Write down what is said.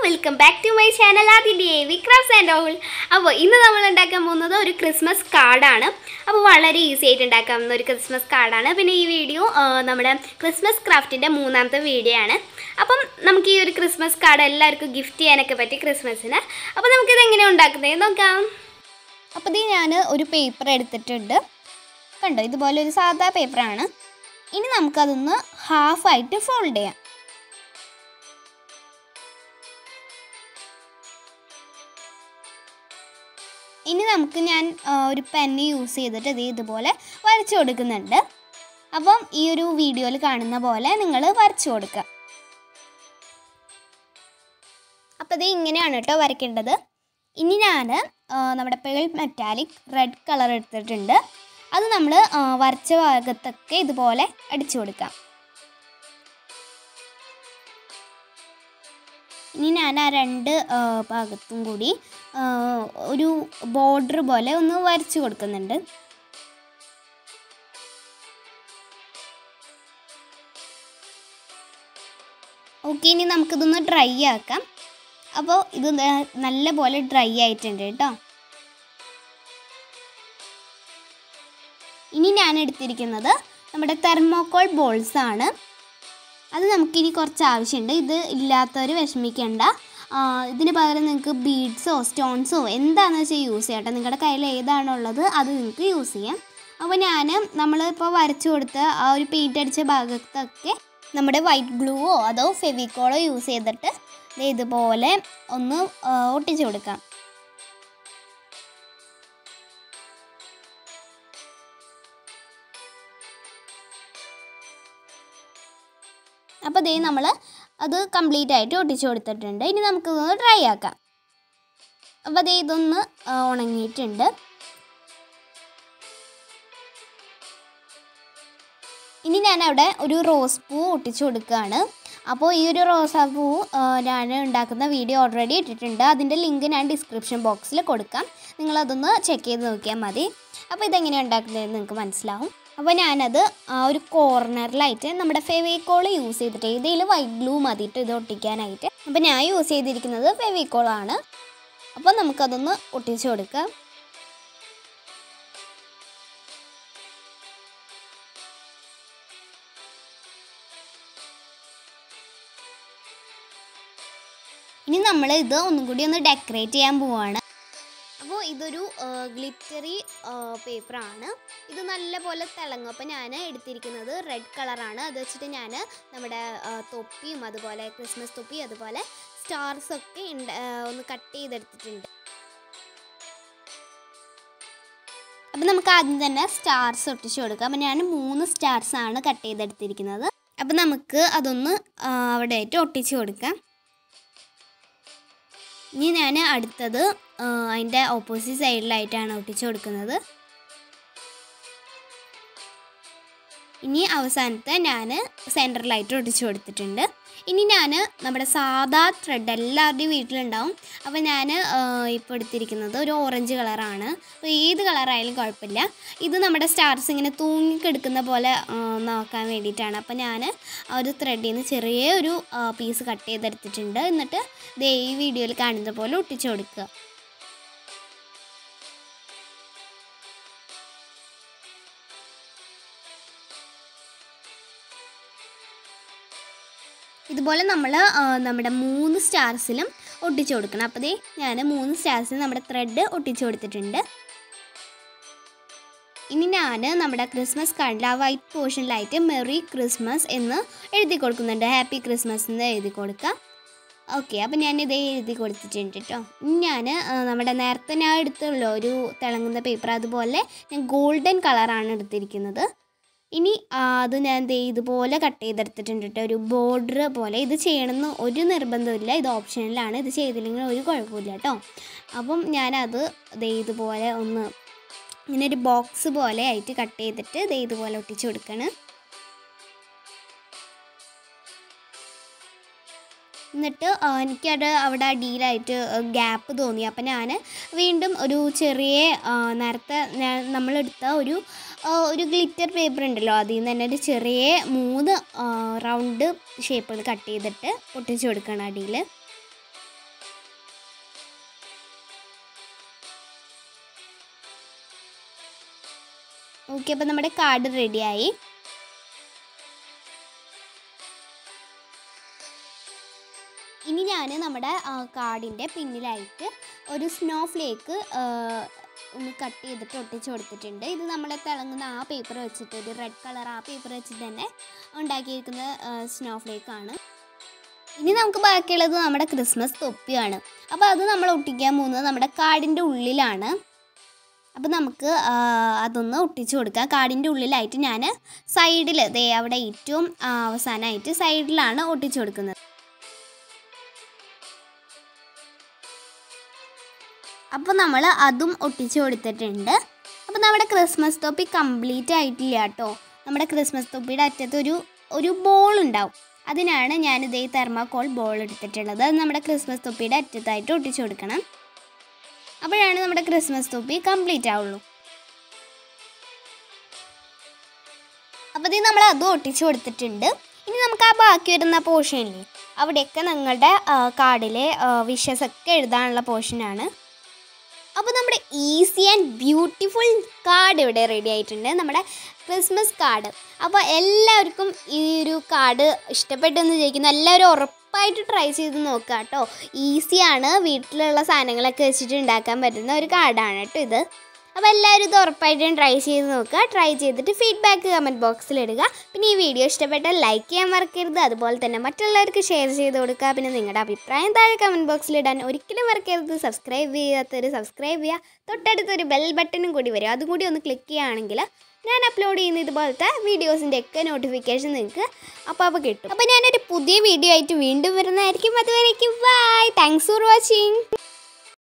welcome back to my channel ആദ്യൻ്റെ വിക്രാഫ്സ് and all അപ്പോൾ ഇന്ന് നമ്മൾ ഉണ്ടാക്കാൻ പോകുന്നത് ഒരു ക്രിസ്മസ് കാർഡാണ് അപ്പോൾ വളരെ ഈസി ആയിട്ട് ഉണ്ടാക്കാവുന്ന ഒരു ക്രിസ്മസ് കാർഡാണ് പിന്നെ ഈ വീഡിയോ ആ, നമ്മുടെ ക്രിസ്മസ് ക്രാഫ്റ്റിൻ്റെ മൂന്നാമത്തെ വീഡിയോ ആണ് അപ്പം നമുക്ക് ഈ ഒരു ക്രിസ്മസ് കാർഡ് എല്ലാവർക്കും ഗിഫ്റ്റ് ചെയ്യാനൊക്കെ പറ്റി ക്രിസ്മസിന് അപ്പോൾ നമുക്കിത് എങ്ങനെയാണ് ഉണ്ടാക്കുന്നത് നോക്കാം അപ്പോൾ ഇത് ഞാൻ ഒരു പേപ്പർ എടുത്തിട്ടുണ്ട് കണ്ടോ ഇതുപോലെ ഒരു സാധാ പേപ്പറാണ് ഇനി നമുക്കതൊന്ന് ഹാഫായിട്ട് ഫോൾഡ് ചെയ്യാം ഇനി നമുക്ക് ഞാൻ ആ, ഒരു പെന്ന് യൂസ് ചെയ്തിട്ട് ഇത് ഇതുപോലെ വരച്ചു കൊടുക്കുന്നുണ്ട് അപ്പം ഈ ഒരു വീഡിയോയിൽ കാണുന്ന പോലെ നിങ്ങൾ വരച്ചു കൊടുക്കുക അപ്പോൾ ഇത് ഇങ്ങനെയാണ് കേട്ടോ വരയ്ക്കേണ്ടത് ഇനി ഞാൻ നമ്മുടെ പേൾ മെറ്റാലിക് റെഡ് കളർ എടുത്തിട്ടുണ്ട് അത് നമ്മൾ വരച്ച ഭാഗത്തൊക്കെ ഇതുപോലെ അടിച്ചു കൊടുക്കാം ഇനി ഞാൻ ആ രണ്ട് ആ, ഭാഗത്തും കൂടി ആ, ഒരു ബോർഡർ പോലെ ഒന്ന് വരച്ചു കൊടുക്കുന്നുണ്ട് ഓക്കെ ഇനി നമുക്കിതൊന്ന് ഡ്രൈ ആക്കാം അപ്പോൾ ഇത് ന- നല്ല പോലെ ഡ്രൈ ആയിട്ടുണ്ട് കേട്ടോ ഇനി ഞാൻ എടുത്തിരിക്കുന്നത് നമ്മുടെ തെർമോക്കോൾ ബോൾസ് ആണ് അത് നമുക്കിനി കുറച്ച് ആവശ്യമുണ്ട് ഇത് ഇല്ലാത്തവർ വിഷമിക്കേണ്ട ആ, ഇതിന് പകരം നിങ്ങൾക്ക് ബീഡ്സോ സ്റ്റോൺസോ എന്താണെന്ന് വെച്ചാൽ യൂസ് ചെയ്യാം കേട്ടോ നിങ്ങളുടെ കയ്യിൽ ഏതാണുള്ളത് അത് നിങ്ങൾക്ക് യൂസ് ചെയ്യാം അപ്പോൾ ഞാൻ നമ്മളിപ്പോൾ വരച്ചു കൊടുത്ത ആ ഒരു പെയിൻ്റ് അടിച്ച ഭാഗത്തൊക്കെ നമ്മുടെ വൈറ്റ് ഗ്ലൂവോ അതോ ഫെവിക്കോളോ യൂസ് ചെയ്തിട്ട് ദേ ഇതുപോലെ ഒന്ന് ആ, ഒട്ടിച്ചു കൊടുക്കാം അപ്പോൾ ദേ നമ്മൾ അത് കംപ്ലീറ്റ് ആയിട്ട് ഒട്ടിച്ചു കൊടുത്തിട്ടുണ്ട് ഇനി നമുക്കിതൊന്ന് ഡ്രൈ ആക്കാം അപ്പോൾ ദേ ഇതൊന്ന് ആ, ഉണങ്ങിയിട്ടുണ്ട് ഇനി ഞാൻ അവിടെ ഒരു റോസ് പൂ ഒട്ടിച്ചു കൊടുക്കുകയാണ് അപ്പോൾ ഈ ഒരു റോസാപ്പൂ ആ, ഞാൻ ഉണ്ടാക്കുന്ന വീഡിയോ ഓൾറെഡി ഇട്ടിട്ടുണ്ട് അതിൻ്റെ ലിങ്ക് ഞാൻ ഡിസ്ക്രിപ്ഷൻ ബോക്സിൽ കൊടുക്കാം നിങ്ങളതൊന്ന് ചെക്ക് ചെയ്ത് നോക്കിയാൽ മതി അപ്പോൾ ഇതെങ്ങനെയാണ് ഉണ്ടാക്കുന്നതെന്ന് നിങ്ങൾക്ക് മനസ്സിലാവും അപ്പോൾ ഞാനത് ആ ഒരു കോർണറിലായിട്ട് നമ്മുടെ ഫെവിക്കോൾ യൂസ് ചെയ്തിട്ട് ഇതിൽ വൈറ്റ് ഗ്ലൂ മതിയിട്ട് ഇത് ഒട്ടിക്കാനായിട്ട് അപ്പോൾ ഞാൻ യൂസ് ചെയ്തിരിക്കുന്നത് ഫെവിക്കോളാണ് അപ്പോൾ നമുക്കതൊന്ന് ഒട്ടിച്ചു കൊടുക്കാം ഇനി നമ്മൾ ഇത് ഒന്നും കൂടി ഒന്ന് ഡെക്കറേറ്റ് ചെയ്യാൻ പോവാണ് അപ്പോൾ ഇതൊരു ഗ്ലിറ്ററി പേപ്പറാണ് ഇത് നല്ല പോലെ തിളങ്ങും അപ്പോൾ ഞാൻ എടുത്തിരിക്കുന്നത് റെഡ് കളറാണ് അത് വെച്ചിട്ട് ഞാൻ നമ്മുടെ ആ, തൊപ്പിയും അതുപോലെ ക്രിസ്മസ് തൊപ്പി അതുപോലെ സ്റ്റാർസ് ഒക്കെ ഉണ്ട് ആ, ഒന്ന് കട്ട് ചെയ്തെടുത്തിട്ടുണ്ട് അപ്പം നമുക്ക് ആദ്യം തന്നെ സ്റ്റാർസ് ഒട്ടിച്ചു കൊടുക്കാം അപ്പം ഞാൻ മൂന്ന് സ്റ്റാർസ് ആണ് കട്ട് ചെയ്തെടുത്തിരിക്കുന്നത് അപ്പം നമുക്ക് അതൊന്ന് ആ, അവിടെ ആയിട്ട് ഒട്ടിച്ചു കൊടുക്കാം ഇനി ഞാൻ അടുത്തത് ആ, അതിൻ്റെ ഓപ്പോസിറ്റ് സൈഡിലായിട്ടാണ് ഒട്ടിച്ചു കൊടുക്കുന്നത് ഇനി അവസാനത്തെ ഞാൻ സെൻറ്ററിലായിട്ട് ഒട്ടിച്ചു കൊടുത്തിട്ടുണ്ട് ഇനി ഞാൻ നമ്മുടെ സാധാ ത്രെഡ് എല്ലാവരുടെയും വീട്ടിലുണ്ടാവും അപ്പോൾ ഞാൻ ഇപ്പോൾ എടുത്തിരിക്കുന്നത് ഒരു ഓറഞ്ച് കളറാണ് അപ്പോൾ ഏത് കളറായാലും കുഴപ്പമില്ല ഇത് നമ്മുടെ സ്റ്റാർസ് ഇങ്ങനെ തൂങ്ങിക്കെടുക്കുന്ന പോലെ ആ, നോക്കാൻ വേണ്ടിയിട്ടാണ് അപ്പോൾ ഞാൻ ആ ഒരു ത്രെഡിൽ നിന്ന് ചെറിയ ഒരു പീസ് കട്ട് ചെയ്തെടുത്തിട്ടുണ്ട് എന്നിട്ട് ദേ ഈ വീഡിയോയിൽ കാണുന്ന പോലെ ഒട്ടിച്ചു കൊടുക്കുക ഇതുപോലെ നമ്മൾ നമ്മുടെ മൂന്ന് സ്റ്റാർസിലും ഒട്ടിച്ചു കൊടുക്കണം അപ്പോൾ ദേ ഞാൻ മൂന്ന് സ്റ്റാർസിലും നമ്മുടെ ത്രെഡ് ഒട്ടിച്ചു കൊടുത്തിട്ടുണ്ട് ഇനി ഞാൻ നമ്മുടെ ക്രിസ്മസ് കാർഡിൽ ആ വൈറ്റ് പോർഷനിലായിട്ട് മെറി ക്രിസ്മസ് എന്ന് എഴുതി കൊടുക്കുന്നുണ്ട് ഹാപ്പി ക്രിസ്മസ് എന്ന് എഴുതി കൊടുക്കാം ഓക്കെ അപ്പം ഞാൻ ഇതേ എഴുതി കൊടുത്തിട്ടുണ്ട് കേട്ടോ ഇനി ഞാൻ നമ്മുടെ നേരത്തെ ഞാൻ എടുത്തുള്ളൂ ഒരു തിളങ്ങുന്ന പേപ്പർ അതുപോലെ ഞാൻ ഗോൾഡൻ കളറാണ് എടുത്തിരിക്കുന്നത് ഇനി ആ, അത് ഞാൻ ദേ ഇതുപോലെ കട്ട് ചെയ്തെടുത്തിട്ടുണ്ട് കേട്ടോ ഒരു ബോർഡർ പോലെ ഇത് ചെയ്യണമെന്ന് ഒരു നിർബന്ധമില്ല ഇത് ഓപ്ഷനിലാണ് ഇത് ചെയ്തില്ലെങ്കിൽ ഒരു കുഴപ്പമില്ല കേട്ടോ അപ്പം ഞാനത് ദേ ഇതുപോലെ ഒന്ന് ഇങ്ങനെ ഒരു ബോക്സ് പോലെ ആയിട്ട് കട്ട് ചെയ്തിട്ട് ദേ ഇതുപോലെ ഒട്ടിച്ചു കൊടുക്കണം എന്നിട്ട് ആ, എനിക്കത് അവിടെ അടിയിലായിട്ട് ഗ്യാപ്പ് തോന്നി അപ്പം ഞാൻ വീണ്ടും ഒരു ചെറിയ ആ, നേരത്തെ ഞാൻ- നമ്മളെടുത്ത ഒരു ആ, ഒരു ഗ്ലിറ്റർ പേപ്പർ ഉണ്ടല്ലോ അതിൽ നിന്ന് തന്നെ ഒരു ചെറിയ മൂന്ന് റൗണ്ട് ഷേപ്പുകൾ കട്ട് ചെയ്തിട്ട് ഒട്ടിച്ചു കൊടുക്കണം അടിയിൽ ഓക്കെ അപ്പോൾ നമ്മുടെ കാർഡ് റെഡിയായി ഇനി ഞാൻ നമ്മുടെ കാർഡിൻ്റെ പിന്നിലായിട്ട് ഒരു സ്നോ ഫ്ലേക്ക് ഒന്ന് കട്ട് ചെയ്തിട്ട് ഒട്ടിച്ച് കൊടുത്തിട്ടുണ്ട് ഇത് നമ്മൾ തിളങ്ങുന്ന ആ പേപ്പർ വെച്ചിട്ട് ഒരു റെഡ് കളർ ആ പേപ്പർ വെച്ചിട്ട് തന്നെ ഉണ്ടാക്കിയിരിക്കുന്ന സ്നോ ഫ്ലേക്ക് ആണ് ഇനി നമുക്ക് ബാക്കിയുള്ളത് നമ്മുടെ ക്രിസ്മസ് തൊപ്പിയാണ് അപ്പോൾ അത് നമ്മൾ ഒട്ടിക്കാൻ പോകുന്നത് നമ്മുടെ കാർഡിൻ്റെ ഉള്ളിലാണ് അപ്പോൾ നമുക്ക് ആ, അതൊന്ന് ഒട്ടിച്ചു കൊടുക്കാം കാർഡിൻ്റെ ഉള്ളിലായിട്ട് ഞാൻ സൈഡിൽ ദേ അവിടെ ഏറ്റവും ആ, അവസാനമായിട്ട് സൈഡിലാണ് ഒട്ടിച്ചു കൊടുക്കുന്നത് അപ്പോൾ നമ്മൾ അതും ഒട്ടിച്ചു കൊടുത്തിട്ടുണ്ട് അപ്പോൾ നമ്മുടെ ക്രിസ്മസ് തൊപ്പി കംപ്ലീറ്റ് ആയിട്ടില്ല കേട്ടോ നമ്മുടെ ക്രിസ്മസ് തൊപ്പിയുടെ അറ്റത്ത് ഒരു ഒരു ബോൾ ഉണ്ടാവും അതിനാണ് ഞാൻ ഇതേ തെർമാക്കോൾ ബോൾ എടുത്തിട്ടുള്ളത് അത് നമ്മുടെ ക്രിസ്മസ് തൊപ്പിയുടെ അറ്റത്തായിട്ട് ഒട്ടിച്ചു കൊടുക്കണം അപ്പോഴാണ് നമ്മുടെ ക്രിസ്മസ് തൊപ്പി കംപ്ലീറ്റ് ആവുള്ളൂ അപ്പോൾ ഇത് നമ്മൾ അതും ഒട്ടിച്ചു കൊടുത്തിട്ടുണ്ട് ഇനി നമുക്ക് ആ ബാക്കി വരുന്ന പോർഷനില്ലേ അവിടെയൊക്കെ നിങ്ങളുടെ കാർഡിലെ വിഷസ് ഒക്കെ എഴുതാനുള്ള പോർഷനാണ് അപ്പോൾ നമ്മുടെ ഈസി ആൻഡ് ബ്യൂട്ടിഫുൾ കാർഡ് ഇവിടെ റെഡി ആയിട്ടുണ്ട് നമ്മുടെ ക്രിസ്മസ് കാർഡ് അപ്പോൾ എല്ലാവർക്കും ഈ ഒരു കാർഡ് ഇഷ്ടപ്പെട്ടെന്ന് ചോദിക്കുന്നു എല്ലാവരും ഉറപ്പായിട്ട് ട്രൈ ചെയ്ത് നോക്കുക കേട്ടോ ഈസിയാണ് വീട്ടിലുള്ള സാധനങ്ങളൊക്കെ വെച്ചിട്ട് ഉണ്ടാക്കാൻ പറ്റുന്ന ഒരു കാർഡാണ് കേട്ടോ ഇത് അപ്പോൾ എല്ലാവരും ഇത് ഉറപ്പായിട്ടും ട്രൈ ചെയ്ത് നോക്കുക ട്രൈ ചെയ്തിട്ട് ഫീഡ്ബാക്ക് കമൻറ്റ് ബോക്സിൽ ഇടുക പിന്നെ ഈ വീഡിയോ ഇഷ്ടപ്പെട്ടാൽ ലൈക്ക് ചെയ്യാൻ മറക്കരുത് അതുപോലെ തന്നെ മറ്റുള്ളവർക്ക് ഷെയർ ചെയ്ത് കൊടുക്കുക പിന്നെ നിങ്ങളുടെ അഭിപ്രായം താഴെ കമൻറ്റ് ബോക്സിൽ ഇടാൻ ഒരിക്കലും മറക്കരുത് സബ്സ്ക്രൈബ് ചെയ്യാത്തവർ സബ്സ്ക്രൈബ് ചെയ്യുക തൊട്ടടുത്തൊരു ബെൽ ബട്ടണും കൂടി വരും അതും കൂടി ഒന്ന് ക്ലിക്ക് ചെയ്യുകയാണെങ്കിൽ ഞാൻ അപ്ലോഡ് ചെയ്യുന്ന ഇതുപോലത്തെ വീഡിയോസിൻ്റെ ഒക്കെ നോട്ടിഫിക്കേഷൻ നിങ്ങൾക്ക് അപ്പോൾ അപ്പോൾ കിട്ടും അപ്പോൾ ഞാനൊരു പുതിയ വീഡിയോ ആയിട്ട് വീണ്ടും വരുന്നതായിരിക്കും അതുവരേക്കും ബൈ താങ്ക്സ് ഫോർ വാച്ചിങ്